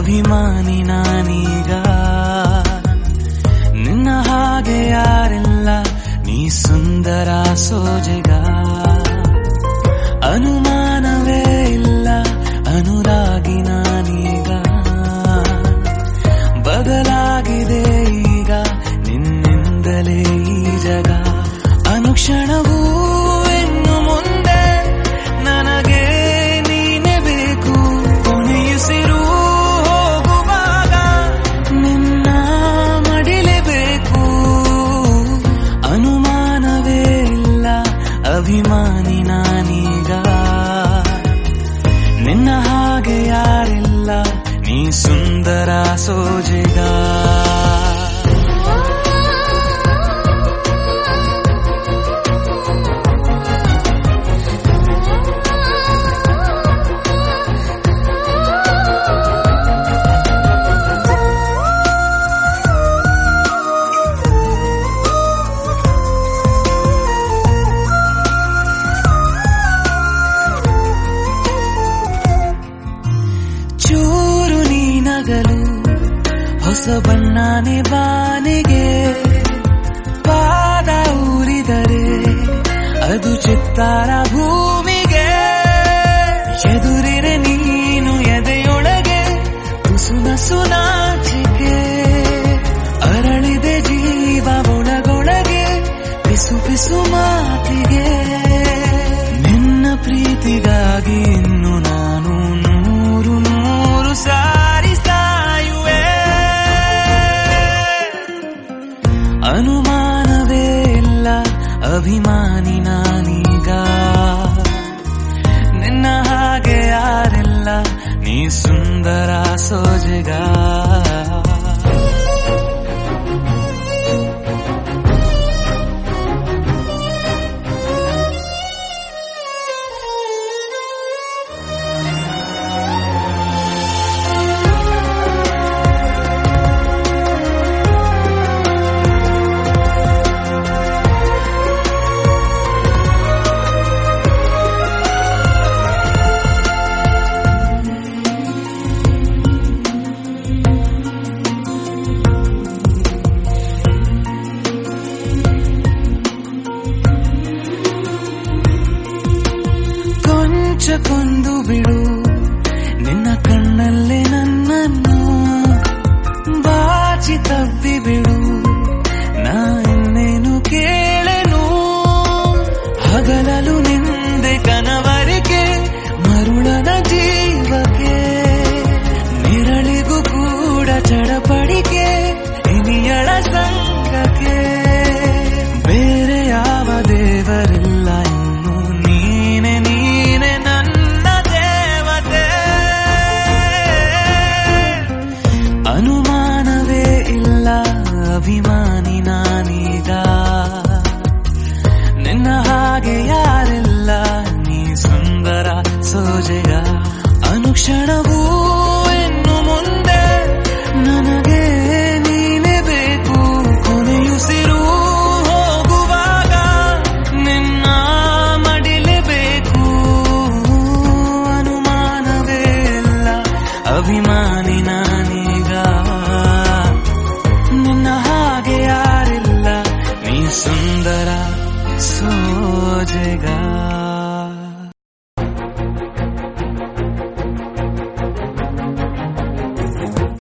ಅಭಿಮಾನಿ ನಾನೀಗ ನಿನ್ನ ಹಾಗೆ ಯಾರಿಲ್ಲ ನೀ ಸುಂದರ ಸೋಜೆಗ ಅನುಮಾನವೇ ಇಲ್ಲ ಅನುರಾಗಿ ನಾನೀಗ ಬದಲಾಗಿದೆ ಈಗ ನಿನ್ನಿಂದಲೇ ಈ ಜಗ ಅನುಕ್ಷಣವೂ ಇನ್ನು ಮುಂದೆ ನನಗೆ ನೀನೆ ಬೇಕು ಕೊನೆಯುಸಿರು ಹೋಗುವಾಗ ನಿನ್ನ ಮಡಿಲೇಬೇಕು ಅನುಮಾನವೇ ಇಲ್ಲ ಅಭಿಮಾನಿ ನಾನೀಗ ನಿನ್ನ ಹಾಗೆ ಯಾರಿಲ್ಲ ನೀ ಸುಂದರ ಸೋಜೆಗ ಚೂರು ನೀನಗಲು ಹೊಸ ಬಣ್ಣನೆ ಬಾನಿಗೆ ಪಾದ ಊರಿದರೆ ಅದು ಚಿತ್ತಾರ ಭೂಮಿಗೆ ಎದುರಿರೆ ನೀನು ಎದೆಯೊಳಗೆ ತುಸುನಸು ನಾಚಿಕೆ ಅರಳಿದೆ ಜೀವ ಒಳಗೊಳಗೆ ಪಿಸು ಪಿಸು ಮಾತಿಗೆ ನಿನ್ನ ಪ್ರೀತಿಗಾಗಿ ಇನ್ನು ನಾನು ನೂರು ನೂರು ಸಾರಿ ಸಾಯುವೆ ಅನುಮಾನವೇ ಇಲ್ಲ ಅಭಿಮಾನಿ ನಾನೀಗ ನಿನ್ನ ಹಾಗೆ ಯಾರಿಲ್ಲ ನೀ ಸುಂದರ ಸೋಜೆಗ ಕೊಂಚ ಕೊಂದು ಬಿಡು ನಿನ್ನ ಕಣ್ಣಲ್ಲೇ ನನ್ನನ್ನು ಬಾಚಿ ತಬ್ಬಿ ಬಿಡು ನಾ ಇನ್ನೇನು ಕೇಳೆನು ಹಗಲಲು ನಿಂದೆ ಕನವರಿಕೆ ಮರುಳನ ಜೀವಕ್ಕೆ ನಿರಳಿಗೂ ಕೂಡ ಚಡಪಡಿಕೆ ಇನಿಯಳ ಸಂಘಕ್ಕೆ ಬೇರೆ ಯಾವ ದೇವರಿಲ್ಲ ಇನ್ನು ನೀನೆ ನೀನೆ ನನ್ನ ದೇವತೆ ಅನುಮಾನವೇ ಇಲ್ಲ ಅಭಿಮಾನಿ ನಾನೀಗ ನಿನ್ನ ಹಾಗೆ ಯಾರಿಲ್ಲ ನೀ ಸುಂದರ ಸೋಜೆಗ ಅನುಕ್ಷಣವೂ ಇನ್ನು ಮುಂದೆ ನನಗೆ ನೀನೆ ಬೇಕು ಕೊನೆಯುಸಿರು ಹೋಗುವಾಗ ನಿನ್ನ ಮಡಿಲೇಬೇಕು ಅನುಮಾನವೇ ಇಲ್ಲ ಅಭಿಮಾನಿ ನಾನೀಗ ನಿನ್ನ ಹಾಗೆ ಯಾರಿಲ್ಲ ನೀ ಸುಂದರ ಸೋಜೆಗ